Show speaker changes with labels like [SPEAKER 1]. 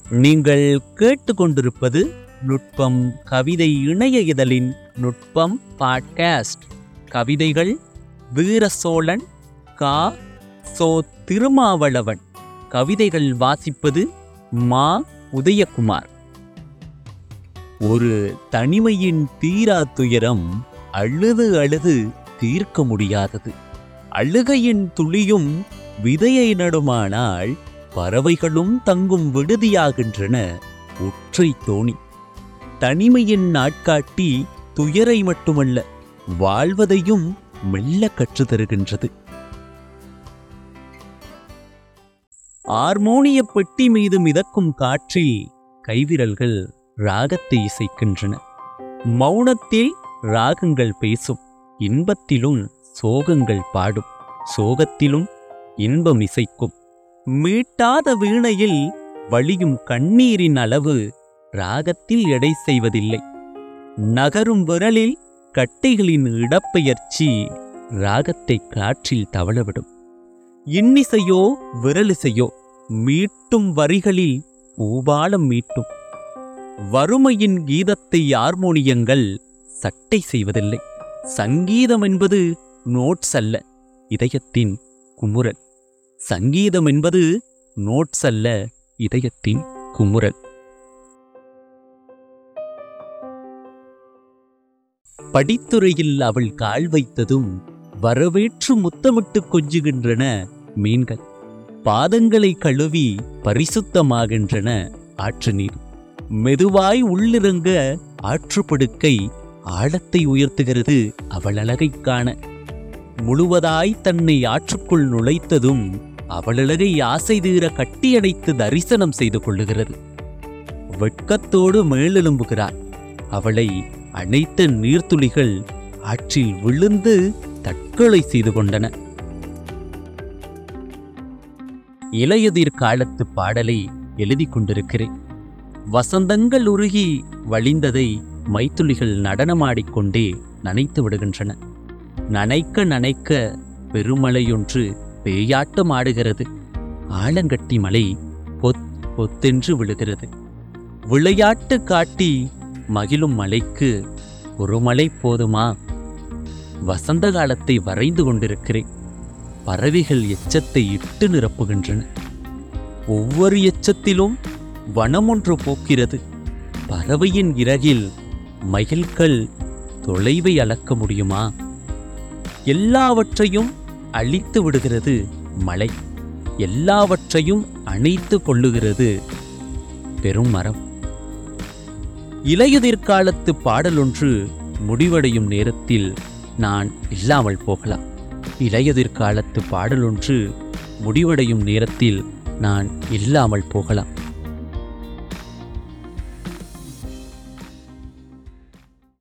[SPEAKER 1] நீங்கள் கேட்டுக்கொண்டிருப்பது நுட்பம் கவிதை இணைய இதழின் நுட்பம் பாட்காஸ்ட் கவிதைகள் வீர சோழன் கா சோ திருமாவளவன் கவிதைகள் வாசிப்பது மா உதயகுமார் ஒரு தனிமையின் தீரா துயரம் அழுது அழுது தீர்க்க முடியாதது அழுகையின் துளியும் விதையை நடுமானால் பறவைகளும் தங்கும் விடுதியாகின்றன ஒற்றை தோணி தனிமையின் நாட்காட்டி துயரை மட்டுமல்ல வாழ்வதையும் மெல்ல கற்றுத் தருகின்றது ஆர்மோனிய பெட்டி மீது மிதக்கும் காற்றில் கைவிரல்கள் ராகத்தை இசைக்கின்றன மௌனத்தில் ராகங்கள் பேசும் இன்பத்திலும் சோகங்கள் பாடும் சோகத்திலும் இன்பம் இசைக்கும் மீட்டாத வீணையில் வழியும் கண்ணீரின் அளவு ராகத்தில் எடை செய்வதில்லை நகரும் விரலில் கட்டைகளின் இடப்பெயர்ச்சி ராகத்தை காற்றில் தவளவிடும் இன்னிசையோ விரலிசையோ மீட்டும் வரிகளில் பூபாலம் மீட்டும் வறுமையின் கீதத்தை ஹார்மோனியங்கள் சட்டை செய்வதில்லை சங்கீதம் என்பது நோட்ஸ் அல்ல இதயத்தின் குமுறல் சங்கீதம் என்பது நோட்ஸ் அல்ல இதயத்தின் குமுறல் படித்துறையில் அவள் கால் வைத்ததும் வரவேற்று முத்தமிட்டு கொஞ்சுகின்றன மீன்கள் பாதங்களை கழுவி பரிசுத்தமாகின்றன ஆற்று நீர் மெதுவாய் உள்ளிறங்க ஆற்றுப்படுக்கை ஆழத்தை உயர்த்துகிறது அவள் அழகைக் காண முழுவதாய் தன்னை ஆற்றுக்குள் நுழைத்ததும் அவளழகை ஆசை தீர கட்டியணைத்து தரிசனம் செய்து கொள்ளுகிறது வெட்கத்தோடு மேலெழும்புகிறாள் அவளை அனைத்த நீர்த்துளிகள் ஆற்றில் விழுந்து தற்கொலை செய்து கொண்டன இளையதிர் காலத்து பாடலை எழுதி கொண்டிருக்கிறேன் வசந்தங்கள் உருகி வழிந்ததை மைத்துளிகள் நடனமாடிக்கொண்டே நனைத்து விடுகின்றன நனைக்க நனைக்க பெருமழையொன்று பேயாட்டம் ஆடுகிறது ஆலங்கட்டி மலை பொத் பொத்தென்று விழுகிறது விளையாட்டு காட்டி மகிழும் மலைக்கு ஒரு மலை போதுமா வசந்த காலத்தை வரைந்து கொண்டிருக்கிறேன் பறவைகள் எச்சத்தை இட்டு நிரப்புகின்றன ஒவ்வொரு எச்சத்திலும் வனமொன்று போக்கிறது பறவையின் இறகில் மயில்கள் தொலைவை அளக்க முடியுமா எல்லாவற்றையும் அழித்து விடுகிறது மலை எல்லாவற்றையும் அணைத்து கொள்ளுகிறது பெரும் மரம் இலையுதிர்காலத்து பாடலொன்று முடிவடையும் நேரத்தில் நான் இல்லாமல் போகலாம் இளையதிர்காலத்து பாடலொன்று முடிவடையும் நேரத்தில் நான் இல்லாமல் போகலாம்